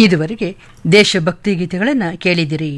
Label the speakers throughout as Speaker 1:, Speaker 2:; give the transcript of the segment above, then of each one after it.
Speaker 1: ಇದುವರೆಗೆ ದೇಶಭಕ್ತಿ ಗೀತೆಗಳನ್ನು ಕೇಳಿದಿರಿ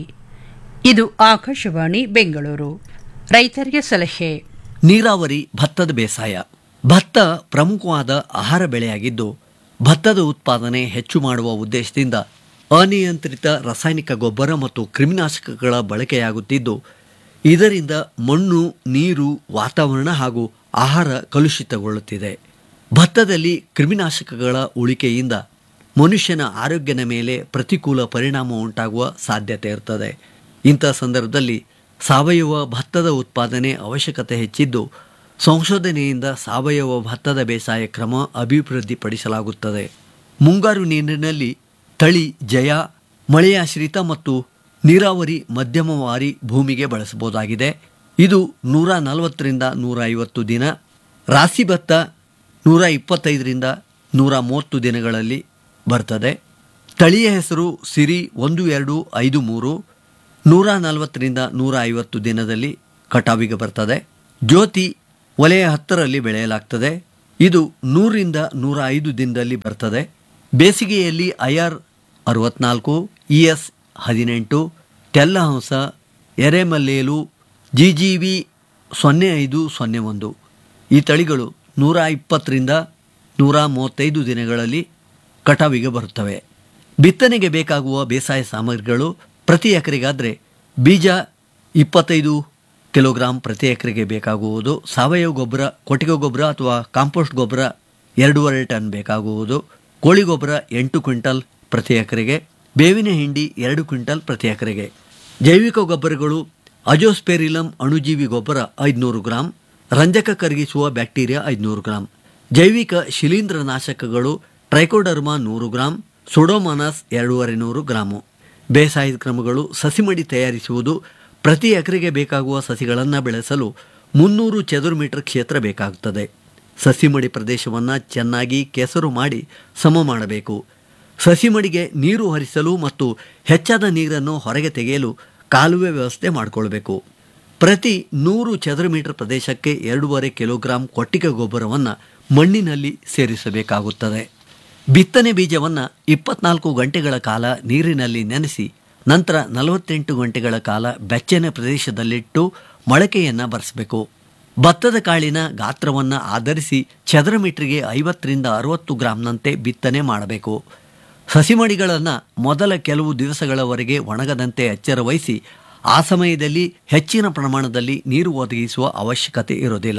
Speaker 1: ಇದು ಆಕಾಶವಾಣಿ ಬೆಂಗಳೂರು ರೈತರಿಗೆ ಸಲಹೆ
Speaker 2: ನೀರಾವರಿ ಭತ್ತದ ಬೇಸಾಯ ಭತ್ತ ಪ್ರಮುಖವಾದ ಆಹಾರ ಬೆಳೆಯಾಗಿದ್ದು ಭತ್ತದ ಉತ್ಪಾದನೆ ಹೆಚ್ಚು ಮಾಡುವ ಉದ್ದೇಶದಿಂದ ಅನಿಯಂತ್ರಿತ ರಾಸಾಯನಿಕ ಗೊಬ್ಬರ ಮತ್ತು ಕ್ರಿಮಿನಾಶಕಗಳ ಬಳಕೆಯಾಗುತ್ತಿದ್ದು ಇದರಿಂದ ಮಣ್ಣು ನೀರು ವಾತಾವರಣ ಹಾಗೂ ಆಹಾರ ಕಲುಷಿತಗೊಳ್ಳುತ್ತಿದೆ ಭತ್ತದಲ್ಲಿ ಕ್ರಿಮಿನಾಶಕಗಳ ಉಳಿಕೆಯಿಂದ ಮನುಷ್ಯನ ಆರೋಗ್ಯದ ಮೇಲೆ ಪ್ರತಿಕೂಲ ಪರಿಣಾಮ ಉಂಟಾಗುವ ಸಾಧ್ಯತೆ ಇರ್ತದೆ ಇಂಥ ಸಂದರ್ಭದಲ್ಲಿ ಸಾವಯವ ಭತ್ತದ ಉತ್ಪಾದನೆ ಅವಶ್ಯಕತೆ ಹೆಚ್ಚಿದ್ದು ಸಂಶೋಧನೆಯಿಂದ ಸಾವಯವ ಭತ್ತದ ಬೇಸಾಯ ಕ್ರಮ ಅಭಿವೃದ್ಧಿಪಡಿಸಲಾಗುತ್ತದೆ ಮುಂಗಾರು ನೀರಿನಲ್ಲಿ ತಳಿ ಜಯ ಮಳೆಯಾಶ್ರಿತ ಮತ್ತು ನೀರಾವರಿ ಮಧ್ಯಮವಾರಿ ಭೂಮಿಗೆ ಬಳಸಬಹುದಾಗಿದೆ ಇದು ನೂರ ನಲವತ್ತರಿಂದ ನೂರ ಐವತ್ತು ದಿನ ರಾಸಿ ಭತ್ತ ನೂರ ಇಪ್ಪತ್ತೈದರಿಂದ ನೂರ ಮೂವತ್ತು ದಿನಗಳಲ್ಲಿ ಬರ್ತದೆ ತಳಿಯ ಹೆಸರು ಸಿರಿ ಒಂದು ಎರಡು ಐದು ಮೂರು ನೂರ ನಲವತ್ತರಿಂದ ನೂರ ಐವತ್ತು ದಿನದಲ್ಲಿ ಕಟಾವಿಗೆ ಬರ್ತದೆ ಜ್ಯೋತಿ ವಲಯ ಹತ್ತರಲ್ಲಿ ಬೆಳೆಯಲಾಗ್ತದೆ ಇದು ನೂರಿಂದ ನೂರ ಐದು ದಿನದಲ್ಲಿ ಬರ್ತದೆ ಬೇಸಿಗೆಯಲ್ಲಿ ಐ ಆರ್ ಅರವತ್ನಾಲ್ಕು ಇ ಎಸ್ ಹದಿನೆಂಟು ತೆಲ್ಲಹಂಸ ಎರೆಮಲ್ಲೇಲು ಜಿ ಜಿ ವಿ ಸೊನ್ನೆ ಐದು ಸೊನ್ನೆ ಒಂದು ಈ ತಳಿಗಳು ನೂರ ಇಪ್ಪತ್ತರಿಂದ ನೂರ ಮೂವತ್ತೈದು ದಿನಗಳಲ್ಲಿ ಕಟಾವಿಗೆ ಬರುತ್ತವೆ ಬಿತ್ತನೆಗೆ ಬೇಕಾಗುವ ಬೇಸಾಯ ಸಾಮಗ್ರಿಗಳು ಪ್ರತಿ ಎಕರೆಗಾದರೆ ಬೀಜ ಇಪ್ಪತ್ತೈದು ಕಿಲೋಗ್ರಾಂ ಪ್ರತಿ ಎಕರೆಗೆ ಬೇಕಾಗುವುದು ಸಾವಯವ ಗೊಬ್ಬರ ಕೊಟ್ಟಿಗೆ ಗೊಬ್ಬರ ಅಥವಾ ಕಾಂಪೋಸ್ಟ್ ಗೊಬ್ಬರ ಎರಡೂವರೆ ಟನ್ ಬೇಕಾಗುವುದು ಕೋಳಿ ಗೊಬ್ಬರ ಎಂಟು ಕ್ವಿಂಟಲ್ ಪ್ರತಿ ಎಕರೆಗೆ ಬೇವಿನ ಹಿಂಡಿ ಎರಡು ಕ್ವಿಂಟಲ್ ಪ್ರತಿ ಎಕರೆಗೆ ಜೈವಿಕ ಗೊಬ್ಬರಗಳು ಅಜೋಸ್ಪೆರಿಲಮ್ ಅಣುಜೀವಿ ಗೊಬ್ಬರ ಐದುನೂರು ಗ್ರಾಂ ರಂಜಕ ಕರಗಿಸುವ ಬ್ಯಾಕ್ಟೀರಿಯಾ ಐದುನೂರು ಗ್ರಾಂ ಜೈವಿಕ ಶಿಲೀಂಧ್ರನಾಶಕಗಳು ಟ್ರೈಕೋಡರ್ಮಾ ನೂರು ಗ್ರಾಂ ಸುಡೋಮಾನಸ್ ಎರಡೂವರೆ ನೂರು ಗ್ರಾಮು ಬೇಸಾಯದ ಕ್ರಮಗಳು ಸಸಿಮಡಿ ತಯಾರಿಸುವುದು ಪ್ರತಿ ಎಕರೆಗೆ ಬೇಕಾಗುವ ಸಸಿಗಳನ್ನು ಬೆಳೆಸಲು ಮುನ್ನೂರು ಚದುರು ಮೀಟರ್ ಕ್ಷೇತ್ರ ಬೇಕಾಗುತ್ತದೆ ಸಸಿಮಡಿ ಪ್ರದೇಶವನ್ನು ಚೆನ್ನಾಗಿ ಕೆಸರು ಮಾಡಿ ಸಮ ಮಾಡಬೇಕು ಸಸಿಮಡಿಗೆ ನೀರು ಹರಿಸಲು ಮತ್ತು ಹೆಚ್ಚಾದ ನೀರನ್ನು ಹೊರಗೆ ತೆಗೆಯಲು ಕಾಲುವೆ ವ್ಯವಸ್ಥೆ ಮಾಡಿಕೊಳ್ಬೇಕು ಪ್ರತಿ ನೂರು ಚದುರು ಮೀಟರ್ ಪ್ರದೇಶಕ್ಕೆ ಎರಡೂವರೆ ಕಿಲೋಗ್ರಾಂ ಕೊಟ್ಟಿಗೆ ಗೊಬ್ಬರವನ್ನು ಮಣ್ಣಿನಲ್ಲಿ ಸೇರಿಸಬೇಕಾಗುತ್ತದೆ ಬಿತ್ತನೆ ಬೀಜವನ್ನು ಇಪ್ಪತ್ನಾಲ್ಕು ಗಂಟೆಗಳ ಕಾಲ ನೀರಿನಲ್ಲಿ ನೆನೆಸಿ ನಂತರ ನಲವತ್ತೆಂಟು ಗಂಟೆಗಳ ಕಾಲ ಬೆಚ್ಚನೆ ಪ್ರದೇಶದಲ್ಲಿಟ್ಟು ಮೊಳಕೆಯನ್ನು ಬರೆಸಬೇಕು ಭತ್ತದ ಕಾಳಿನ ಗಾತ್ರವನ್ನು ಆಧರಿಸಿ ಚದರ ಮೀಟರ್ಗೆ ಐವತ್ತರಿಂದ ಅರವತ್ತು ಗ್ರಾಂನಂತೆ ಬಿತ್ತನೆ ಮಾಡಬೇಕು ಸಸಿಮಡಿಗಳನ್ನು ಮೊದಲ ಕೆಲವು ದಿವಸಗಳವರೆಗೆ ಒಣಗದಂತೆ ಎಚ್ಚರ ವಹಿಸಿ ಆ ಸಮಯದಲ್ಲಿ ಹೆಚ್ಚಿನ ಪ್ರಮಾಣದಲ್ಲಿ ನೀರು ಒದಗಿಸುವ ಅವಶ್ಯಕತೆ ಇರೋದಿಲ್ಲ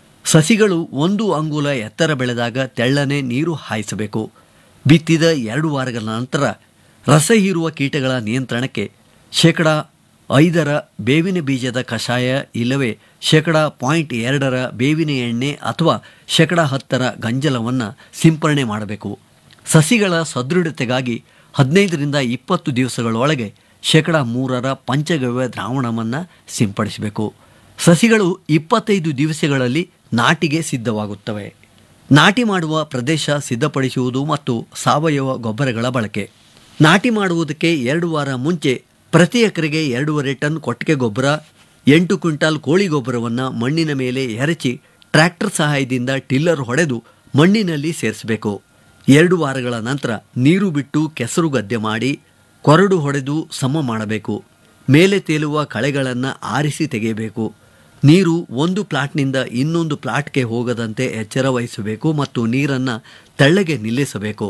Speaker 2: ಸಸಿಗಳು ಒಂದು ಅಂಗುಲ ಎತ್ತರ ಬೆಳೆದಾಗ ತೆಳ್ಳನೆ ನೀರು ಹಾಯಿಸಬೇಕು ಬಿತ್ತಿದ ಎರಡು ವಾರಗಳ ನಂತರ ರಸ ಹೀರುವ ಕೀಟಗಳ ನಿಯಂತ್ರಣಕ್ಕೆ ಶೇಕಡ ಐದರ ಬೇವಿನ ಬೀಜದ ಕಷಾಯ ಇಲ್ಲವೇ ಶೇಕಡ ಪಾಯಿಂಟ್ ಎರಡರ ಬೇವಿನ ಎಣ್ಣೆ ಅಥವಾ ಶೇಕಡ ಹತ್ತರ ಗಂಜಲವನ್ನು ಸಿಂಪರಣೆ ಮಾಡಬೇಕು ಸಸಿಗಳ ಸದೃಢತೆಗಾಗಿ ಹದಿನೈದರಿಂದ ಇಪ್ಪತ್ತು ದಿವಸಗಳೊಳಗೆ ಶೇಕಡ ಮೂರರ ಪಂಚಗವ್ಯ ದ್ರಾವಣವನ್ನು ಸಿಂಪಡಿಸಬೇಕು ಸಸಿಗಳು ಇಪ್ಪತ್ತೈದು ದಿವಸಗಳಲ್ಲಿ ನಾಟಿಗೆ ಸಿದ್ಧವಾಗುತ್ತವೆ ನಾಟಿ ಮಾಡುವ ಪ್ರದೇಶ ಸಿದ್ಧಪಡಿಸುವುದು ಮತ್ತು ಸಾವಯವ ಗೊಬ್ಬರಗಳ ಬಳಕೆ ನಾಟಿ ಮಾಡುವುದಕ್ಕೆ ಎರಡು ವಾರ ಮುಂಚೆ ಪ್ರತಿ ಎಕರೆಗೆ ಎರಡೂವರೆ ಟನ್ ಕೊಟ್ಟಿಗೆ ಗೊಬ್ಬರ ಎಂಟು ಕ್ವಿಂಟಾಲ್ ಕೋಳಿ ಗೊಬ್ಬರವನ್ನು ಮಣ್ಣಿನ ಮೇಲೆ ಎರಚಿ ಟ್ರ್ಯಾಕ್ಟರ್ ಸಹಾಯದಿಂದ ಟಿಲ್ಲರ್ ಹೊಡೆದು ಮಣ್ಣಿನಲ್ಲಿ ಸೇರಿಸಬೇಕು ಎರಡು ವಾರಗಳ ನಂತರ ನೀರು ಬಿಟ್ಟು ಕೆಸರು ಗದ್ದೆ ಮಾಡಿ ಕೊರಡು ಹೊಡೆದು ಸಮ ಮಾಡಬೇಕು ಮೇಲೆ ತೇಲುವ ಕಳೆಗಳನ್ನು ಆರಿಸಿ ತೆಗೆಯಬೇಕು ನೀರು ಒಂದು ಪ್ಲಾಟ್ನಿಂದ ಇನ್ನೊಂದು ಪ್ಲಾಟ್ಗೆ ಹೋಗದಂತೆ ಎಚ್ಚರ ವಹಿಸಬೇಕು ಮತ್ತು ನೀರನ್ನು ತೆಳ್ಳಗೆ ನಿಲ್ಲಿಸಬೇಕು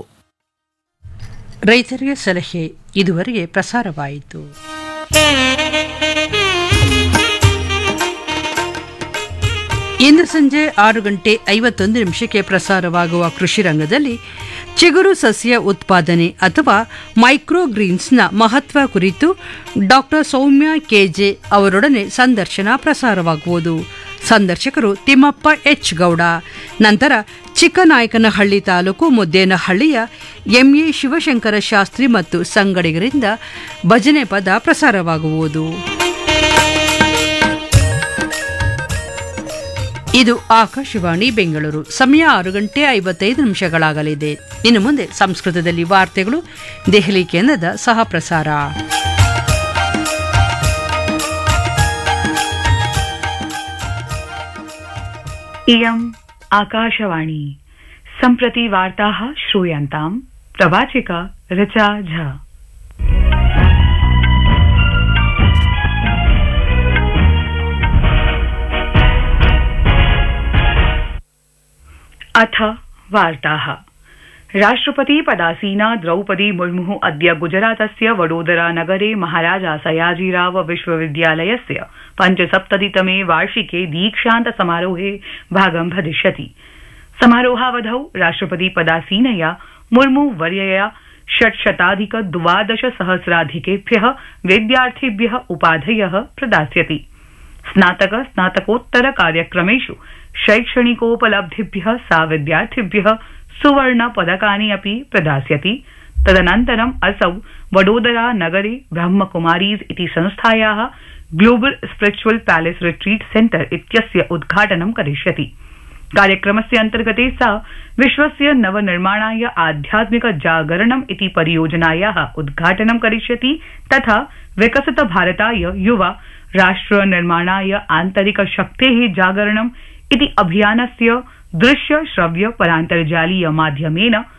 Speaker 1: ರೈತರಿಗೆ ಸಲಹೆ ಇದುವರೆಗೆ ಪ್ರಸಾರವಾಯಿತು ಇಂದು ಸಂಜೆ ಆರು ಗಂಟೆ ಐವತ್ತೊಂದು ನಿಮಿಷಕ್ಕೆ ಪ್ರಸಾರವಾಗುವ ಕೃಷಿ ರಂಗದಲ್ಲಿ ಚಿಗುರು ಸಸ್ಯ ಉತ್ಪಾದನೆ ಅಥವಾ ಮೈಕ್ರೋಗ್ರೀನ್ಸ್ನ ಮಹತ್ವ ಕುರಿತು ಡಾಕ್ಟರ್ ಸೌಮ್ಯ ಕೆಜೆ ಅವರೊಡನೆ ಸಂದರ್ಶನ ಪ್ರಸಾರವಾಗುವುದು ಸಂದರ್ಶಕರು ತಿಮ್ಮಪ್ಪ ಎಚ್ ಗೌಡ ನಂತರ ಚಿಕ್ಕನಾಯಕನಹಳ್ಳಿ ತಾಲೂಕು ಮುದ್ದೇನಹಳ್ಳಿಯ ಎಂಎ ಶಿವಶಂಕರ ಶಾಸ್ತ್ರಿ ಮತ್ತು ಸಂಗಡಿಗರಿಂದ ಭಜನೆ ಪದ ಪ್ರಸಾರವಾಗುವುದು ಇದು ಆಕಾಶವಾಣಿ ಬೆಂಗಳೂರು ಸಮಯ ಆರು ಗಂಟೆ ಐವತ್ತೈದು ನಿಮಿಷಗಳಾಗಲಿದೆ ಇನ್ನು ಮುಂದೆ ಸಂಸ್ಕೃತದಲ್ಲಿ ವಾರ್ತೆಗಳು ದೆಹಲಿ ಕೇಂದ್ರದ ಸಹ ಪ್ರಸಾರ
Speaker 3: इयम् आकाशवाणी सम्प्रति वार्ताः श्रूयन्ताम् प्रवाचिका ऋचा झा अथ वार्ताः राष्ट्रपति पदासीना द्रौपदी मुर्मु अद्य गुजरातस्य वडोदरा नगरे महाराजा सयाजीराव विश्वविद्यालयस्य पञ्चसप्ततितमे वार्षिके दीक्षान्त समारोहे भागं भजिष्यति समारोहावधौ राष्ट्रपति पदासीनया मुर्मु वर्यया षट्शताधिक द्वादश सहस्राधिकेभ्य विद्यार्थिभ्य उपाधय प्रदास्यति स्नातक स्नातकोत्तर कार्यक्रमेषु शैक्षणिकोपलब्धिभ्य सा विद्यार्थिभ्य सुवर्ण पदकानि अपि प्रदास्यति तदनन्तरम् असौ वडोदरा नगरे ब्रह्मकुमारीज इति संस्थाया global spiritual palace retreat centre इत्यस्य उद्घाटनं करिष्यति कार्यक्रमस्य अन्तर्गते सा विश्वस्य नवनिर्माणाय आध्यात्मिक जागरणम् इति परियोजनाया उद्घाटनं करिष्यति तथा विकसित भारताय युवा राष्ट्र निर्माणाय आन्तरिक शक्ते जागरणम् इति अभियानस्य दृश्य श्रव्य परान्तर्जालीय माध्यमेन